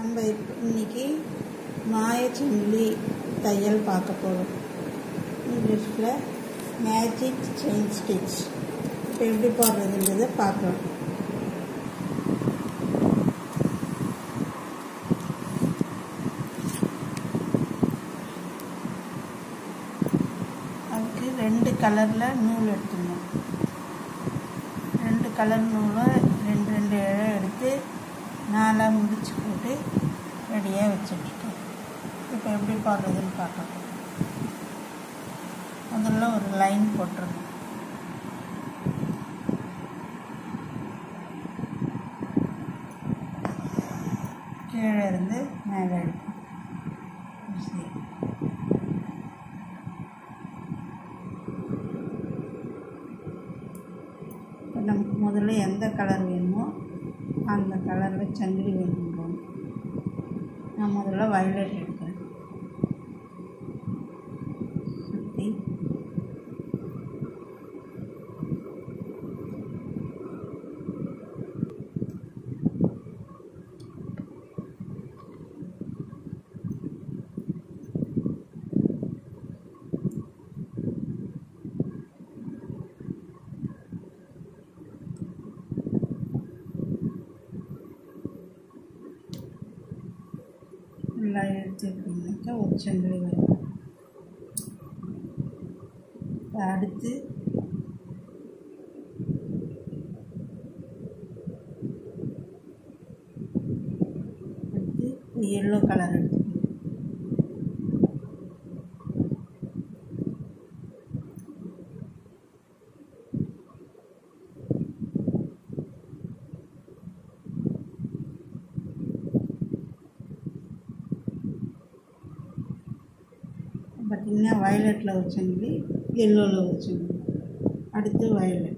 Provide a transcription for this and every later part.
நம்ம இப்ப இன்னைக்கு மாயச்சங்கிலி தையல் பார்க்க போகிறோம் இங்கிலீஷில் மேஜிக் செயின் ஸ்டிச் இப்போ எப்படி போடுறதுன்றதை பார்க்கலாம் அதுக்கு ரெண்டு கலரில் நூல் எடுத்துக்கணும் ரெண்டு கலர் நூலை ரெண்டு ரெண்டு இழை எடுத்து நாலாக முடிச்சு போட்டு ரெடியாக வச்சுட்டுட்டேன் இப்போ எப்படி போடுறதுன்னு பார்க்கலாம் முதல்ல ஒரு லைன் போட்டுருங்க கீழே இருந்து மேலே எடுக்கும் சரி இப்போ நமக்கு முதல்ல எந்த கலர் வேணுமோ அந்த கலரில் சங்கிலி வேணுன்றோம் நான் முதல்ல வயலட் எடுக்கிறேன் சுற்றி ஃபுல்லாக எடுத்துக்கிட்டிங்கனாக்கா ஒரு சங்கிலி வரும் இப்ப அடுத்து அடுத்து எல்லோ கலர் எடுத்துக்கணும் பார்த்திங்கன்னா வயலட்டில் ஒரு சங்கிலி எல்லோவில் ஒரு சங்கிலி அடுத்து வயலட்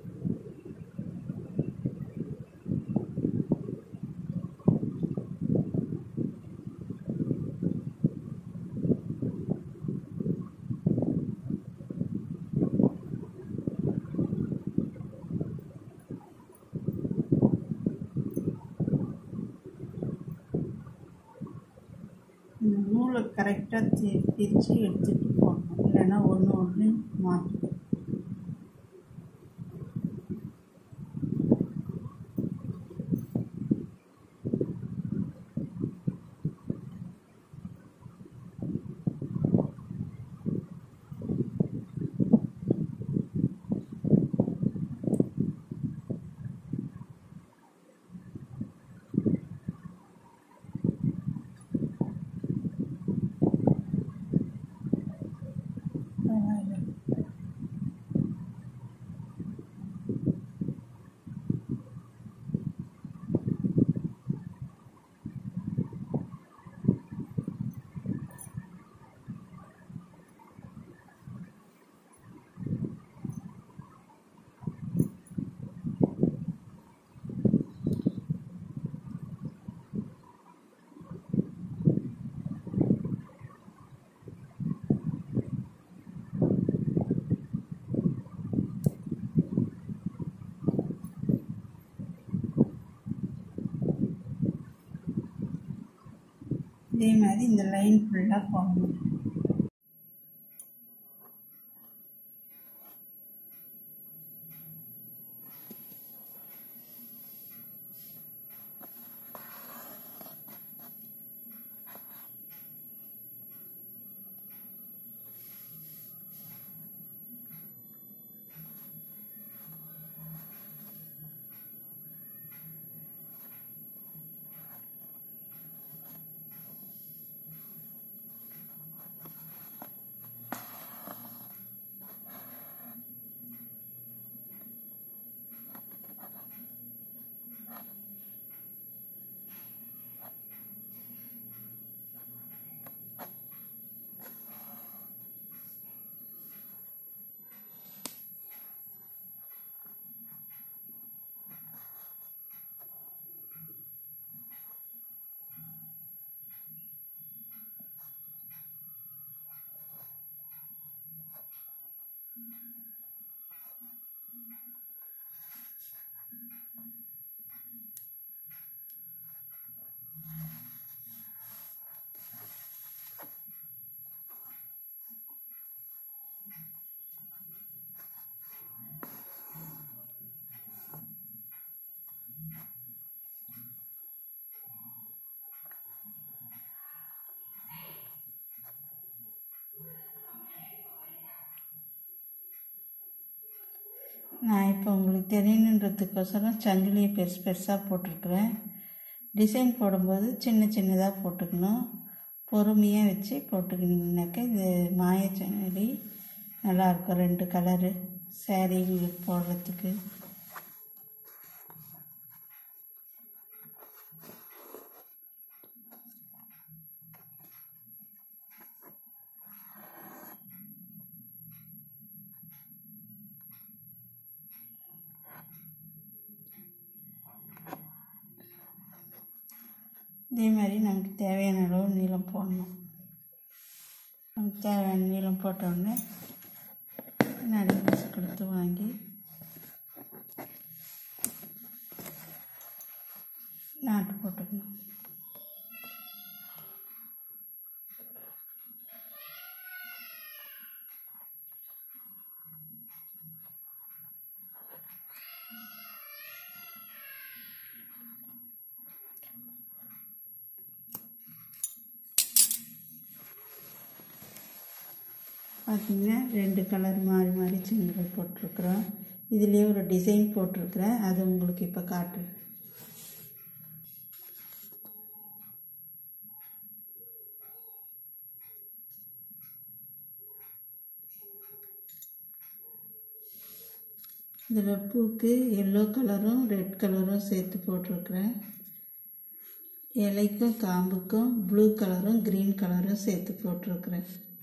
இந்த நூலை கரெக்டாக தி பிரித்து எடுத்துகிட்டு போடணும் இல்லைன்னா ஒன்று ஒன்று மாற்றும் இதே மாதிரி இந்த லைன் ஃபுல்லாக போடணும் நான் இப்போ உங்களுக்கு தெரியணுன்றதுக்கோசரம் சங்கிலியை பெருசு பெருசாக போட்டிருக்கிறேன் டிசைன் போடும்போது சின்ன சின்னதாக போட்டுக்கணும் பொறுமையாக வச்சு போட்டுக்கினீங்கனாக்கா இது மாய சங்கிலி நல்லாயிருக்கும் ரெண்டு கலரு சேரீங்களுக்கு போடுறதுக்கு இதே மாதிரி நமக்கு தேவையான அளவு நீளம் போடணும் நமக்கு தேவையான நீளம் போட்ட உடனே பின்னாடி பீஸ் கொடுத்து வாங்கி நாட்டு போட்டுக்கணும் பார்த்திங்கன்னா ரெண்டு கலர் மாறி மாறி சின்னது போட்டிருக்குறோம் இதுலேயே ஒரு டிசைன் போட்டிருக்கிறேன் அது உங்களுக்கு இப்போ காட்டுறேன் இதில் பூக்கு எல்லோ கலரும் ரெட் கலரும் சேர்த்து போட்டிருக்கிறேன் இலைக்கும் காம்புக்கும் ப்ளூ கலரும் க்ரீன் கலரும் சேர்த்து போட்டிருக்கிறேன்